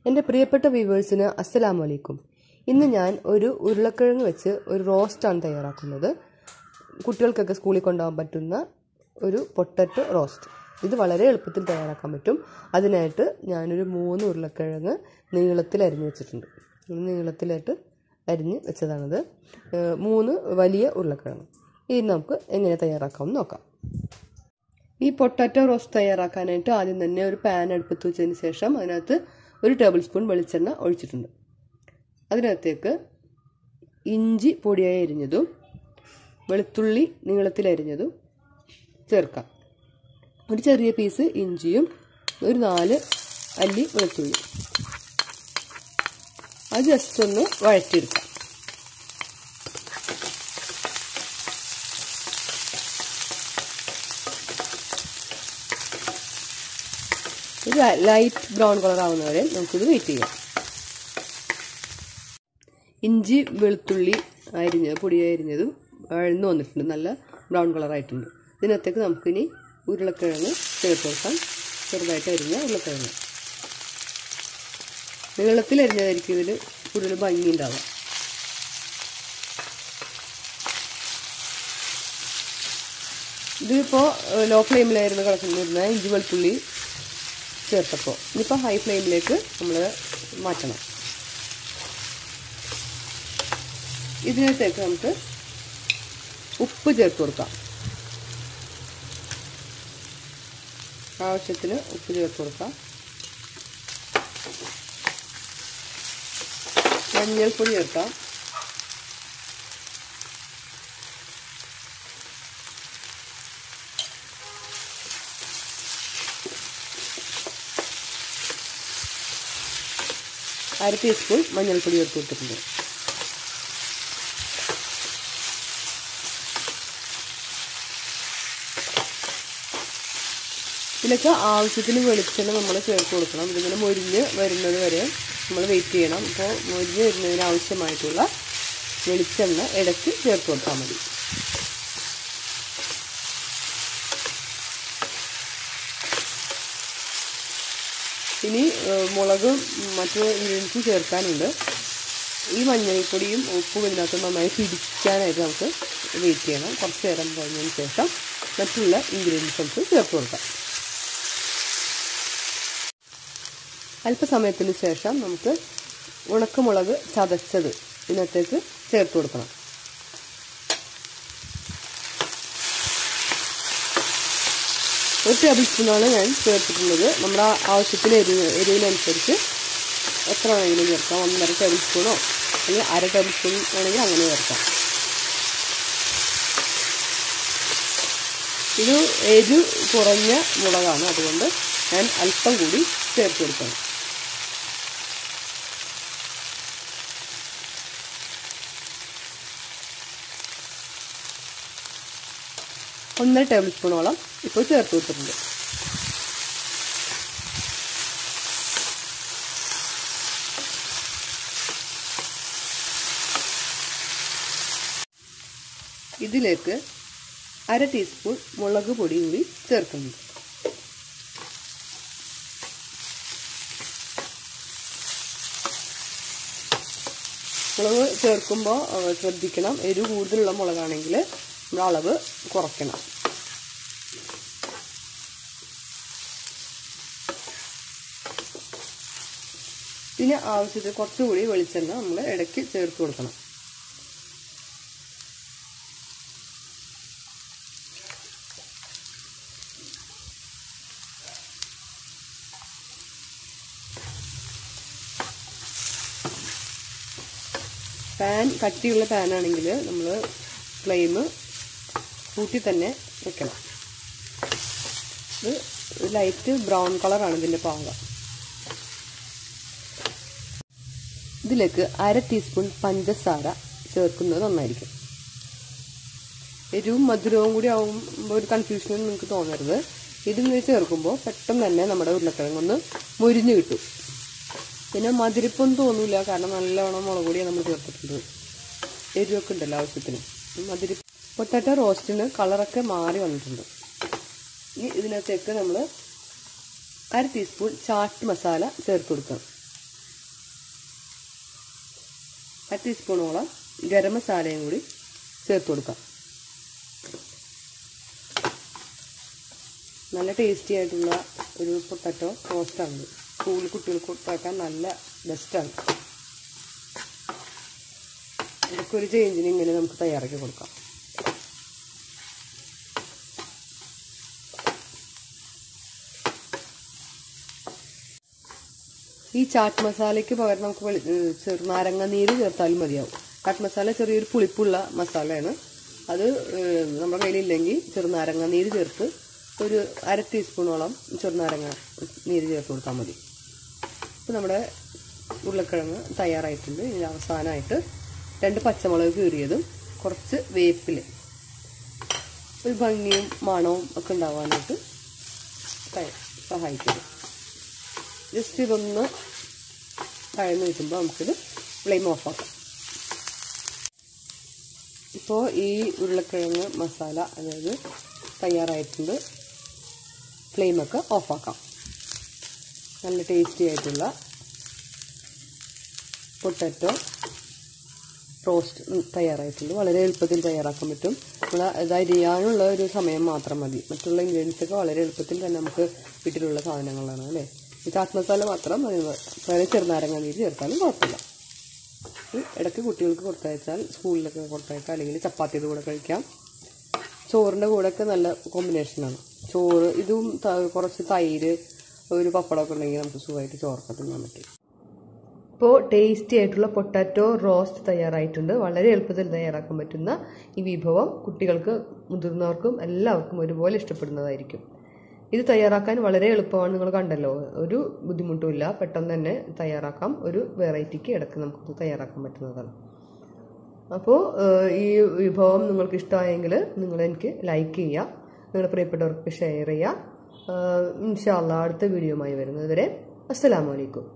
എൻ്റെ പ്രിയപ്പെട്ട വ്യൂവേഴ്സിന് അസ്സലാമു അലൈക്കും ഇന്ന് ഞാൻ ഒരു ഉരുളക്കിഴങ്ങ് വെച്ച് ഒരു റോസ്റ്റാണ് തയ്യാറാക്കുന്നത് കുട്ടികൾക്കൊക്കെ സ്കൂളിൽ കൊണ്ടുപോകാൻ പറ്റുന്ന ഒരു പൊട്ടറ്റോ റോസ്റ്റ് ഇത് വളരെ എളുപ്പത്തിൽ തയ്യാറാക്കാൻ പറ്റും അതിനായിട്ട് ഞാനൊരു മൂന്ന് ഉരുളക്കിഴങ്ങ് നീളത്തിൽ അരിഞ്ഞ് വെച്ചിട്ടുണ്ട് ഇത് നീളത്തിലായിട്ട് അരിഞ്ഞ് വെച്ചതാണിത് ഏഹ് മൂന്ന് വലിയ ഉരുളക്കിഴങ്ങ് ഇത് നമുക്ക് എങ്ങനെ തയ്യാറാക്കാമെന്ന് നോക്കാം ഈ പൊട്ടാറ്റോ റോസ്റ്റ് തയ്യാറാക്കാനായിട്ട് ആദ്യം തന്നെ ഒരു പാൻ അടുപ്പത്ത് വെച്ചതിന് ശേഷം അതിനകത്ത് ഒരു ടേബിൾ സ്പൂൺ വെളിച്ചെണ്ണ ഒഴിച്ചിട്ടുണ്ട് അതിനകത്തേക്ക് ഇഞ്ചി പൊടിയായി അരിഞ്ഞതും വെളുത്തുള്ളി നീളത്തിൽ അരിഞ്ഞതും ചേർക്കാം ഒരു ചെറിയ പീസ് ഇഞ്ചിയും ഒരു നാല് അല്ലി വെളുത്തുള്ളി അത് ജസ്റ്റ് ഒന്ന് വഴറ്റിയെടുക്കാം ഒരു ലൈറ്റ് ബ്രൗൺ കളർ ആവുന്നവരെ നമുക്കിത് വെയിറ്റ് ചെയ്യാം ഇഞ്ചി വെളുത്തുള്ളി അരിഞ്ഞത് പൊടി അരിഞ്ഞതും വഴന്നു വന്നിട്ടുണ്ട് നല്ല ബ്രൗൺ കളർ ആയിട്ടുണ്ട് ഇതിനകത്തേക്ക് നമുക്കിനി ഉരുളക്കിഴങ്ങ് ചേർത്ത് കൊടുക്കാം ചെറുതായിട്ട് അരിഞ്ഞ ഉരുളക്കിഴങ്ങ് നീളത്തിൽ അരിഞ്ഞതായിരിക്കും ഇതിൽ കൂടുതൽ ഭംഗി ഉണ്ടാവുക ഇതിപ്പോൾ ലോ ഫ്ലെയിമിലായിരുന്നു കിടക്കുന്നിരുന്ന ഇഞ്ചി വെളുത്തുള്ളി ചേർത്തപ്പോൾ ഇനിയിപ്പോൾ ഹൈ ഫ്ലെയിമിലേക്ക് നമ്മൾ മാറ്റണം ഇതിനകത്തേക്ക് നമുക്ക് ഉപ്പ് ചേർത്ത് കൊടുക്കാം ആവശ്യത്തിന് ഉപ്പ് ചേർത്ത് കൊടുക്കാം മഞ്ഞൾപ്പൊടി ചേർക്കാം അര ടീസ്പൂൺ മഞ്ഞൾപ്പൊടി ചേർത്ത് കൊടുത്തിട്ടുണ്ട് ഇതിലൊക്കെ ആവശ്യത്തിന് വെളിച്ചെണ്ണ നമ്മൾ ചേർത്ത് കൊടുക്കണം ഇതിങ്ങനെ മൊരിഞ്ഞ് വരുന്നത് വരെ നമ്മൾ വെയിറ്റ് ചെയ്യണം അപ്പോൾ മൊരിഞ്ഞ് വരുന്നതിന് ആവശ്യമായിട്ടുള്ള വെളിച്ചെണ്ണ ഇടയ്ക്ക് ചേർത്ത് കൊടുത്താൽ മതി ഇനി മുളകും മറ്റു ഇൻഗ്രീഡിയൻസും ചേർക്കാനുണ്ട് ഈ മഞ്ഞൾപ്പൊടിയും ഉപ്പും ഇതിനകത്ത് നന്നായി പിടിക്കാനായിട്ട് നമുക്ക് വെയിറ്റ് ചെയ്യണം കുറച്ച് നേരം കഴിഞ്ഞതിന് ശേഷം മറ്റുള്ള ഇൻഗ്രീഡിയൻസ് നമുക്ക് ചേർത്ത് കൊടുക്കാം അല്പസമയത്തിന് ശേഷം നമുക്ക് ഉണക്കമുളക് ചതച്ചത് ഇതിനകത്തേക്ക് ചേർത്ത് കൊടുക്കണം ഒരു ടേബിൾ സ്പൂണാണ് ഞാൻ ചേർത്തിട്ടുള്ളത് നമ്മുടെ ആവശ്യത്തിന് എരിവ് എരിവിനനുസരിച്ച് എത്ര വേണമെങ്കിലും ചേർക്കാം ഒന്നര ടേബിൾ സ്പൂണോ അല്ലെങ്കിൽ അര ടേബിൾ സ്പൂൺ വേണമെങ്കിൽ അങ്ങനെ ചേർക്കാം ഇത് എരിവ് കുറഞ്ഞ മുളകാണ് അതുകൊണ്ട് ഞാൻ അല്പം കൂടി ചേർത്ത് കൊടുക്കണം ഒന്നര ടേബിൾ സ്പൂണോളം ഇപ്പോൾ ചേർത്ത് കൊടുത്തിട്ടുണ്ട് ഇതിലേക്ക് അര ടീസ്പൂൺ മുളക് പൊടി കൂടി ചേർക്കുന്നുണ്ട് മുളക് ചേർക്കുമ്പോൾ ശ്രദ്ധിക്കണം എരിവ് കൂടുതലുള്ള മുളകാണെങ്കിൽ നമ്മൾ അളവ് കുറയ്ക്കണം പിന്നെ ആവശ്യത്തിന് കുറച്ചുകൂടി വെളിച്ചെണ്ണ നമ്മൾ ഇടയ്ക്ക് ചേർത്ത് കൊടുക്കണം പാൻ കട്ടിയുള്ള പാനാണെങ്കിൽ നമ്മൾ ഫ്ലെയിം കൂട്ടി തന്നെ വെക്കണം ഇത് ലൈറ്റ് ബ്രൗൺ കളറാണ് ഇതിൻ്റെ പാകം ഇതിലേക്ക് അര ടീസ്പൂൺ പഞ്ചസാര ചേർക്കുന്നത് നന്നായിരിക്കും എരിവും മധുരവും കൂടി ആകുമ്പോൾ ഒരു കൺഫ്യൂഷനും നിങ്ങൾക്ക് തോന്നരുത് ഇതിങ്ങനെ ചേർക്കുമ്പോൾ പെട്ടെന്ന് തന്നെ നമ്മുടെ ഉരുളക്കിഴങ്ങൊന്ന് മുരിഞ്ഞ് കിട്ടും പിന്നെ മധുരിപ്പൊന്നും തോന്നില്ല കാരണം നല്ലവണ്ണം മുളക് പൊടിയാണ് നമ്മൾ ചേർത്തിട്ടുണ്ട് എരിവൊക്കെ ഉണ്ടല്ലോ ആവശ്യത്തിന് മധുരി പൊട്ടാറ്റോ റോസ്റ്റിന് കളറൊക്കെ മാറി വന്നിട്ടുണ്ട് ഇനി ഇതിനകത്തേക്ക് നമ്മൾ അര ടീസ്പൂൺ ചാട്ട് മസാല ചേർത്ത് കൊടുക്കണം അര ടീസ്പൂണോളം ഗരം മസാലയും കൂടി ചേർത്ത് കൊടുക്കാം നല്ല ടേസ്റ്റി ആയിട്ടുള്ള ഒരു പൊട്ടാറ്റോ റോസ്റ്റാണ് സ്കൂളിൽ കുട്ടികൾക്ക് കൊടുത്താക്കാൻ നല്ല ബെസ്റ്റാണ് ഇതൊക്കെ ഒരു ചേഞ്ചിന് ഇങ്ങനെ നമുക്ക് തയ്യാറാക്കി കൊടുക്കാം ഈ ചാട്ട് മസാലയ്ക്ക് പകരം നമുക്ക് വെളി ചെറുനാരങ്ങ നീര് ചേർത്താലും മതിയാവും ചാട്ട് മസാല ചെറിയൊരു പുളിപ്പുള്ള മസാലയാണ് അത് ഏഹ്, നമ്മുടെ കയ്യിലില്ലെങ്കിൽ ചെറുനാരങ്ങ നീര് ചേർത്ത് ഒരു അര ടീസ്പൂണോളം ചെറുനാരങ്ങ നീര് ചേർത്ത് കൊടുത്താൽ മതി ഇപ്പോൾ നമ്മുടെ ഉരുളക്കിഴങ്ങ് തയ്യാറായിട്ടുണ്ട് ഇനി അവസാനമായിട്ട് രണ്ട് പച്ചമുളക് കീറിയതും കുറച്ച് വേപ്പില ഒരു ഭംഗിയും മണവും ഒക്കെ ഉണ്ടാവാനായിട്ട് സഹായി- സഹായിക്കും ജസ്റ്റ് ഇതൊന്ന് കഴന്ന് വെക്കുമ്പോൾ നമുക്കിത് ഫ്ലെയിം ഓഫാക്കാം ഇപ്പോൾ ഈ ഉരുളക്കിഴങ്ങ് മസാല അതായത് തയ്യാറായിട്ടുണ്ട് ഫ്ലെയിമൊക്കെ ഓഫാക്കാം നല്ല ടേസ്റ്റി ആയിട്ടുള്ള പൊട്ടാറ്റോ റോസ്റ്റ് തയ്യാറായിട്ടുണ്ട് വളരെ എളുപ്പത്തിൽ തയ്യാറാക്കാൻ പറ്റും നമ്മൾ ഇത് അരിയാനുള്ള ഒരു സമയം മാത്രം മതി മറ്റുള്ള ഇൻഗ്രീഡിയൻസ് ഒക്കെ വളരെ എളുപ്പത്തിൽ തന്നെ നമുക്ക് വീട്ടിലുള്ള സാധനങ്ങളാണ് അല്ലേ ഈ ചാറ്റ് മസാല മാത്രം അതിന് വേറെ ചെറുനാരങ്ങ നീര് ചേർത്താലും കുഴപ്പമില്ല ഇത് ഇടയ്ക്ക് കുട്ടികൾക്ക് കൊടുത്തയച്ചാൽ സ്കൂളിലൊക്കെ കൊടുത്തയക്കാം അല്ലെങ്കിൽ ചപ്പാത്തിയുടെ കൂടെ കഴിക്കാം ചോറിൻ്റെ കൂടെ ഒക്കെ നല്ല കോമ്പിനേഷനാണ് ചോറ് ഇതും ത- കുറച്ച് തൈര് ഒരു പപ്പടമൊക്കെ ഉണ്ടെങ്കിൽ നമുക്ക് സുഖമായിട്ട് ചോറൊക്കെ തിന്നാൻ പറ്റും ഇപ്പോൾ ടേസ്റ്റി ആയിട്ടുള്ള പൊട്ടാറ്റോ റോസ്റ്റ് തയ്യാറായിട്ടുണ്ട് വളരെ എളുപ്പത്തിൽ തയ്യാറാക്കാൻ പറ്റുന്ന ഈ വിഭവം കുട്ടികൾക്ക് മുതിർന്നവർക്കും എല്ലാവർക്കും ഒരുപോലെ ഇഷ്ടപ്പെടുന്നതായിരിക്കും ഇത് തയ്യാറാക്കാൻ വളരെ എളുപ്പമാണ് നിങ്ങൾ കണ്ടല്ലോ ഒരു ബുദ്ധിമുട്ടുമില്ല പെട്ടെന്ന് തന്നെ തയ്യാറാക്കാം ഒരു വെറൈറ്റിക്ക് ഇടയ്ക്ക് നമുക്കിത് തയ്യാറാക്കാൻ പറ്റുന്നതാണ് അപ്പോൾ ഈ വിഭവം നിങ്ങൾക്ക് ഇഷ്ടമായെങ്കിൽ നിങ്ങൾ എനിക്ക് ലൈക്ക് ചെയ്യുക നിങ്ങളുടെ പ്രിയപ്പെട്ടവർക്ക് ഷെയർ ചെയ്യുക ഇൻഷാല്ല അടുത്ത വീഡിയോയുമായി വരുന്നത് വരെ അസ്സലാമലൈക്കും